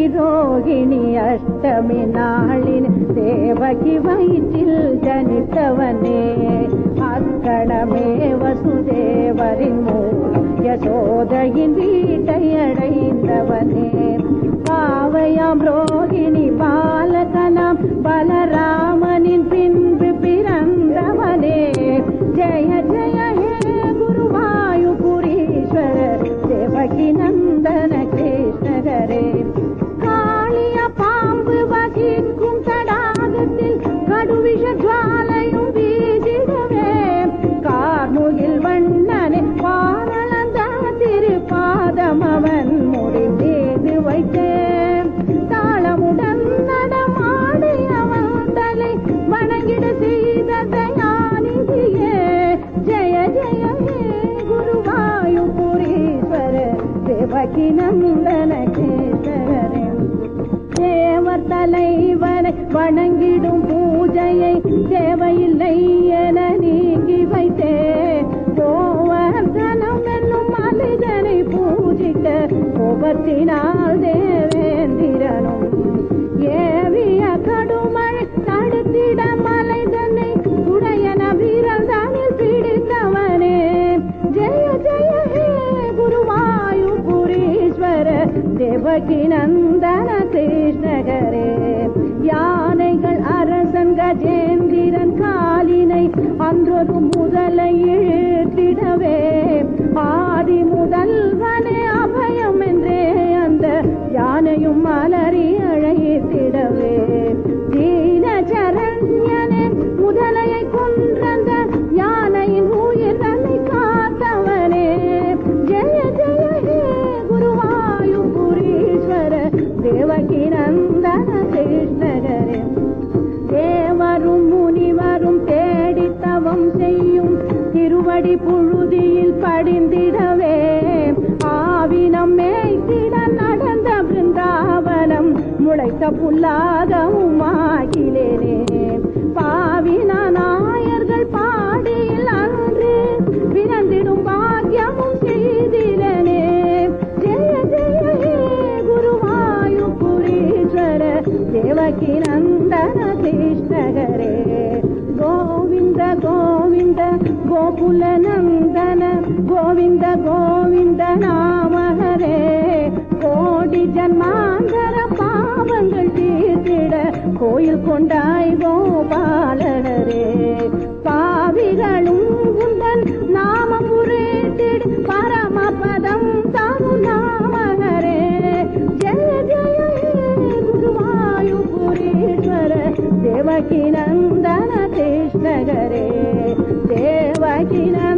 ரோகிணி அஷ்டமி நாளின் தேவகி வயிற்றில் ஜனித்தவனே அக்கணமே வசுதேவரின் மூலம் யசோதையின் வீட்டை அடைந்தவனே பாவையாம் ரோகிணி பாலகனாம் பலராமனின் பின்பு பிறந்தவனே ஜெய ஜெய ஹே குருவாயுபுரீஸ்வர தேவகி நந்தன கிருஷ்ணகரே காளிய பாம்பு வகிக்கும் தடாகத்தில் கடுவிஷ ஜுவாலையும் வீசிடவே கார்முகில் வண்ணனை பாரளந்த திருப்பாதம் அவன் முடிந்தேது வைத்தேன் தாளமுடன் நடமாடி அவன் தலை வணங்கிட செய்த தயாநிதியே ஜெய ஜெய ஹே குருவாயுபுரீஸ்வர தேவகி நந்தன கேசரே தேவர் தலைவனை வணங்கிடும் பூஜையை தேவையில்லை என நீங்கி வைத்தே கோவர்தனம் என்னும் மனிதனை பூஜிக்க கோபத்தினால் தேவேந்திரனும் ஏவிய கடுமழை தடுத்திட மலை தன்னை உடையன வீரல் தானில் பிடித்தவனே ஜெய ஜெய ஹே குருவாயுபுரீஸ்வர தேவகி நந்தன கிருஷ்ணகரே யானைகள் அரசன் கஜேந்திரன் காலினை அன்றொரு முதலை இழுத்திடவே ஆதி முதல்வனே அபயம் என்றே அந்த யானையும் மலரி அழைத்திடவே தீன சரண்யனே முதலையை கொன்றந்த யானையின் உயிர் தன்னை காத்தவனே ஜெய ஜெய ஹே குருவாயுபுரீஸ்வர தேவகி நந்தன கிருஷ்ணகரே தேவரும் முனிவரும் தேடி தவம் செய்யும் திருவடி புழுதியில் படிந்திடவே ஆவினம் மேய்த்திட நடந்த பிருந்தாவனம் முளைத்த புல்லாகவும் ஆகிலேனே பாவின நாயர்கள் பாடியில் அன்று பிறந்திடும் பாக்கியமும் செய்திலனே ஜெய ஜெய ஹே குருவாயுபுரீஸ்வர தேவகி நந்தன கிருஷ்ணகரே கோவிந்த கோவிந்த கோகுல நந்தன கோவிந்த கோவிந்த நாமஹரே கோடி ஜன்மாந்தர பாவங்கள் தீர்த்திட கோயில் கொண்டாய் கோபாலனரே பாவிகளும் உந்தன் நாமம் உரேத்திடு பரமபதம் தானும் நாமகரே ஜெய ஜெய ஹே குருவாயுபுரீஸ்வர தேவகி நந்தன கிருஷ்ணகரே தேவகி நந்தன